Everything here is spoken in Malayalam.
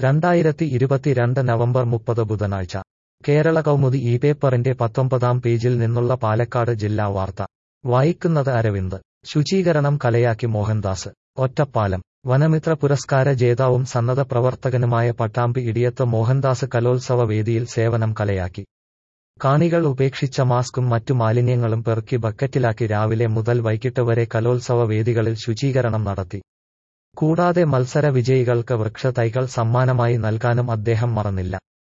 രണ്ടായിരത്തി ഇരുപത്തിരണ്ട് നവംബർ മുപ്പത് ബുധനാഴ്ച കേരള കൗമുദി ഈ പേപ്പറിന്റെ പത്തൊമ്പതാം പേജിൽ നിന്നുള്ള പാലക്കാട് ജില്ലാ വാർത്ത വായിക്കുന്നത് അരവിന്ദ് ശുചീകരണം കലയാക്കി മോഹൻദാസ് ഒറ്റപ്പാലം വനമിത്ര പുരസ്കാര ജേതാവും സന്നദ്ധ പ്രവർത്തകനുമായ പട്ടാമ്പി ഇടിയത്ത് മോഹൻദാസ് കലോത്സവ വേദിയിൽ സേവനം കലയാക്കി കാണികൾ ഉപേക്ഷിച്ച മാസ്കും മറ്റു മാലിന്യങ്ങളും പെറുക്കി ബക്കറ്റിലാക്കി രാവിലെ മുതൽ വൈകിട്ട് വരെ കലോത്സവ വേദികളിൽ ശുചീകരണം നടത്തി കൂടാതെ മത്സര വിജയികൾക്ക് വൃക്ഷത്തൈകൾ സമ്മാനമായി നൽകാനും അദ്ദേഹം മറന്നില്ല